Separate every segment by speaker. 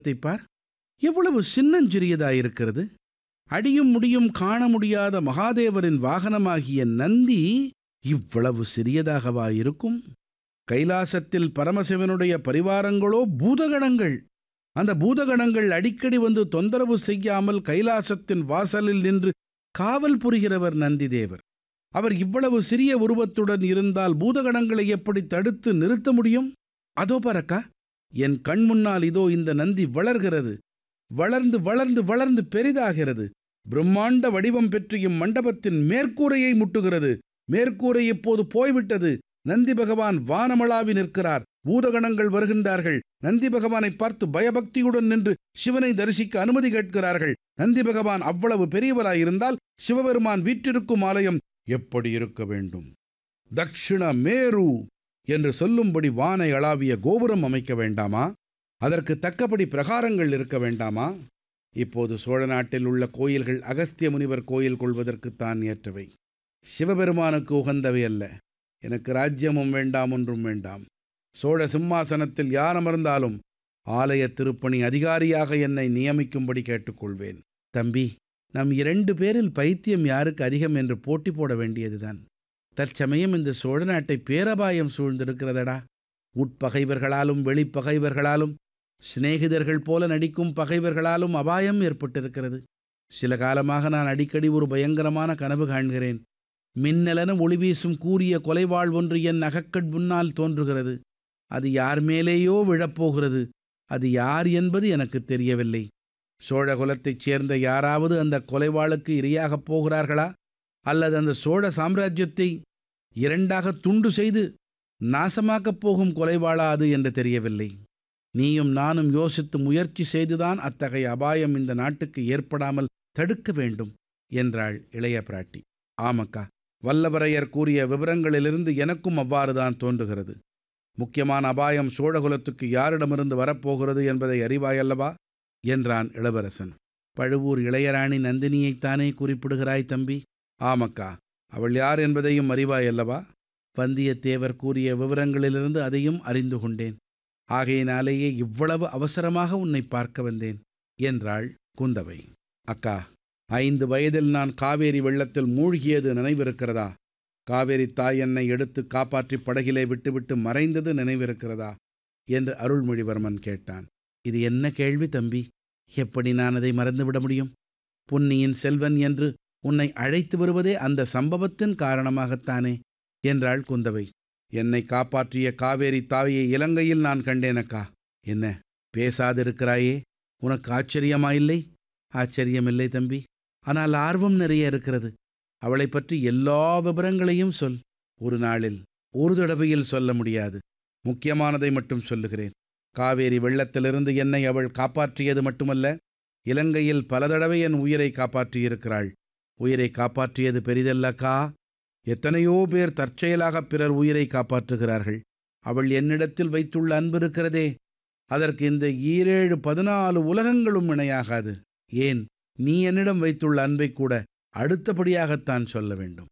Speaker 1: இதை பார் எவ்வளவு சின்னஞ்சிறியதாயிருக்கிறது அடியும் முடியும் காண முடியாத மகாதேவரின் வாகனமாகிய நந்தி இவ்வளவு சிறியதாகவா இருக்கும் கைலாசத்தில் பரமசிவனுடைய பரிவாரங்களோ பூதகணங்கள் அந்த பூதகணங்கள் அடிக்கடி வந்து தொந்தரவு செய்யாமல் கைலாசத்தின் வாசலில் நின்று காவல் புரிகிறவர் நந்திதேவர் அவர் இவ்வளவு சிறிய உருவத்துடன் இருந்தால் பூதகணங்களை எப்படி தடுத்து நிறுத்த முடியும் அதோ பறக்கா என் கண் முன்னால் இதோ இந்த நந்தி வளர்கிறது வளர்ந்து வளர்ந்து வளர்ந்து பெரிதாகிறது பிரம்மாண்ட வடிவம் பெற்று இம்மண்டபத்தின் மேற்கூரையை முட்டுகிறது மேற்கூரை இப்போது போய்விட்டது நந்தி பகவான் வானமளாவி நிற்கிறார் பூதகணங்கள் வருகின்றார்கள் நந்தி பகவானை பார்த்து பயபக்தியுடன் நின்று சிவனை தரிசிக்க அனுமதி கேட்கிறார்கள் நந்தி பகவான் அவ்வளவு பெரியவராயிருந்தால் சிவபெருமான் வீற்றிருக்கும் ஆலயம் எப்படி இருக்க வேண்டும் தக்ஷிண மேரு என்று சொல்லும்படி வானை அளாவிய கோபுரம் அமைக்க வேண்டாமா அதற்கு தக்கபடி பிரகாரங்கள் இருக்க வேண்டாமா இப்போது சோழ நாட்டில் உள்ள கோயில்கள் அகஸ்திய முனிவர் கோயில் கொள்வதற்குத்தான் ஏற்றவை சிவபெருமானுக்கு உகந்தவை அல்ல எனக்கு ராஜ்யமும் வேண்டாம் ஒன்றும் வேண்டாம் சோழ சிம்மாசனத்தில் யார் அமர்ந்தாலும் ஆலய திருப்பணி அதிகாரியாக என்னை நியமிக்கும்படி கேட்டுக்கொள்வேன் தம்பி நம் இரண்டு பேரில் பைத்தியம் யாருக்கு அதிகம் என்று போட்டி போட வேண்டியதுதான் தற்சமயம் இந்த சோழ நாட்டை பேரபாயம் சூழ்ந்திருக்கிறதடா உட்பகைவர்களாலும் வெளிப்பகைவர்களாலும் சிநேகிதர்கள் போல நடிக்கும் பகைவர்களாலும் அபாயம் ஏற்பட்டிருக்கிறது சில காலமாக நான் அடிக்கடி ஒரு பயங்கரமான கனவு காண்கிறேன் மின்னலென ஒளி வீசும் கூறிய கொலைவாள் ஒன்று என் அகக்கட் முன்னால் தோன்றுகிறது அது யார் மேலேயோ விழப்போகிறது அது யார் என்பது எனக்கு தெரியவில்லை சோழ குலத்தைச் சேர்ந்த யாராவது அந்த கொலைவாளுக்கு இரையாகப் போகிறார்களா அல்லது அந்த சோழ சாம்ராஜ்யத்தை இரண்டாக துண்டு செய்து நாசமாக்கப் போகும் கொலைவாளா அது என்று தெரியவில்லை நீயும் நானும் யோசித்து முயற்சி செய்துதான் அத்தகைய அபாயம் இந்த நாட்டுக்கு ஏற்படாமல் தடுக்க வேண்டும் என்றாள் இளைய பிராட்டி ஆமக்கா வல்லவரையர் கூறிய விவரங்களிலிருந்து எனக்கும் அவ்வாறுதான் தோன்றுகிறது முக்கியமான அபாயம் சோழகுலத்துக்கு யாரிடமிருந்து வரப்போகிறது என்பதை அறிவாயல்லவா என்றான் இளவரசன் பழுவூர் இளையராணி நந்தினியைத்தானே குறிப்பிடுகிறாய் தம்பி ஆமக்கா அவள் யார் என்பதையும் அறிவாயல்லவா வந்தியத்தேவர் கூறிய விவரங்களிலிருந்து அதையும் அறிந்து கொண்டேன் ஆகையினாலேயே இவ்வளவு அவசரமாக உன்னை பார்க்க வந்தேன் என்றாள் குந்தவை அக்கா ஐந்து வயதில் நான் காவேரி வெள்ளத்தில் மூழ்கியது நினைவிருக்கிறதா காவேரி தாய் என்னை எடுத்து காப்பாற்றி படகிலே விட்டுவிட்டு மறைந்தது நினைவிருக்கிறதா என்று அருள்மொழிவர்மன் கேட்டான் இது என்ன கேள்வி தம்பி எப்படி நான் அதை மறந்துவிட முடியும் புன்னியின் செல்வன் என்று உன்னை அழைத்து வருவதே அந்த சம்பவத்தின் காரணமாகத்தானே என்றாள் குந்தவை என்னை காப்பாற்றிய காவேரி தாயை இலங்கையில் நான் கண்டேனக்கா என்ன பேசாதிருக்கிறாயே உனக்கு ஆச்சரியமாயில்லை ஆச்சரியமில்லை தம்பி ஆனால் ஆர்வம் நிறைய இருக்கிறது அவளை பற்றி எல்லா விவரங்களையும் சொல் ஒரு நாளில் ஒரு தடவையில் சொல்ல முடியாது முக்கியமானதை மட்டும் சொல்லுகிறேன் காவேரி வெள்ளத்திலிருந்து என்னை அவள் காப்பாற்றியது மட்டுமல்ல இலங்கையில் பல தடவை என் உயிரை காப்பாற்றியிருக்கிறாள் உயிரை காப்பாற்றியது பெரிதல்லக்கா எத்தனையோ பேர் தற்செயலாக பிறர் உயிரை காப்பாற்றுகிறார்கள் அவள் என்னிடத்தில் வைத்துள்ள அன்பு இருக்கிறதே அதற்கு இந்த ஈரேழு பதினாலு உலகங்களும் இணையாகாது ஏன் நீ என்னிடம் வைத்துள்ள அன்பை கூட அடுத்தபடியாகத்தான் சொல்ல வேண்டும்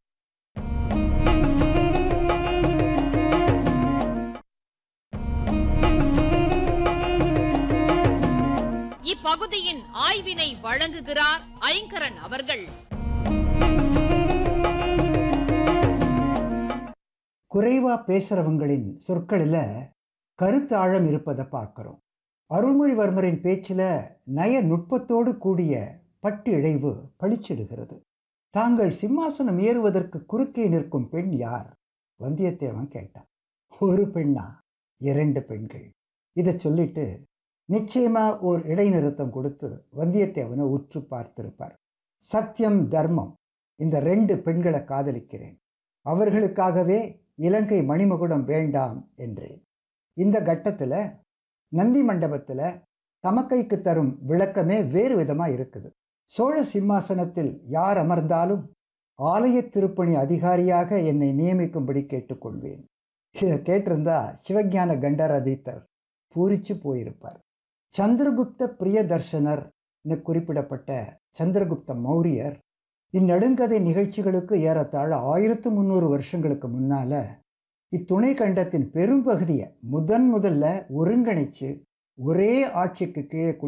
Speaker 2: இப்பகுதியின் ஆய்வினை வழங்குகிறார் ஐங்கரன் அவர்கள்
Speaker 3: குறைவா பேசுறவங்களின் சொற்களில் கருத்தாழம் இருப்பதை பார்க்குறோம் அருள்மொழிவர்மரின் பேச்சில் நய நுட்பத்தோடு கூடிய பட்டு இழைவு பளிச்சிடுகிறது தாங்கள் சிம்மாசனம் ஏறுவதற்கு குறுக்கே நிற்கும் பெண் யார் வந்தியத்தேவன் கேட்டான் ஒரு பெண்ணா இரண்டு பெண்கள் இதை சொல்லிட்டு நிச்சயமா ஓர் இடைநிறுத்தம் கொடுத்து வந்தியத்தேவனை உற்று பார்த்திருப்பார் சத்தியம் தர்மம் இந்த ரெண்டு பெண்களை காதலிக்கிறேன் அவர்களுக்காகவே இலங்கை மணிமகுடம் வேண்டாம் என்றேன் இந்த கட்டத்தில் நந்தி மண்டபத்தில் தமக்கைக்கு தரும் விளக்கமே வேறு விதமாக இருக்குது சோழ சிம்மாசனத்தில் யார் அமர்ந்தாலும் ஆலய திருப்பணி அதிகாரியாக என்னை நியமிக்கும்படி கேட்டுக்கொள்வேன் இதை கேட்டிருந்தா சிவஞான கண்டரதீத்தர் பூரிச்சு போயிருப்பார் சந்திரகுப்த பிரியதர்ஷனர்னு குறிப்பிடப்பட்ட சந்திரகுப்த மௌரியர் இந்நெடுங்கதை நிகழ்ச்சிகளுக்கு ஏறத்தாழ ஆயிரத்து முந்நூறு வருஷங்களுக்கு முன்னால இத்துணை கண்டத்தின் பெரும்பகுதியை முதன் முதல்ல ஒருங்கிணைச்சு ஒரே ஆட்சிக்கு கீழே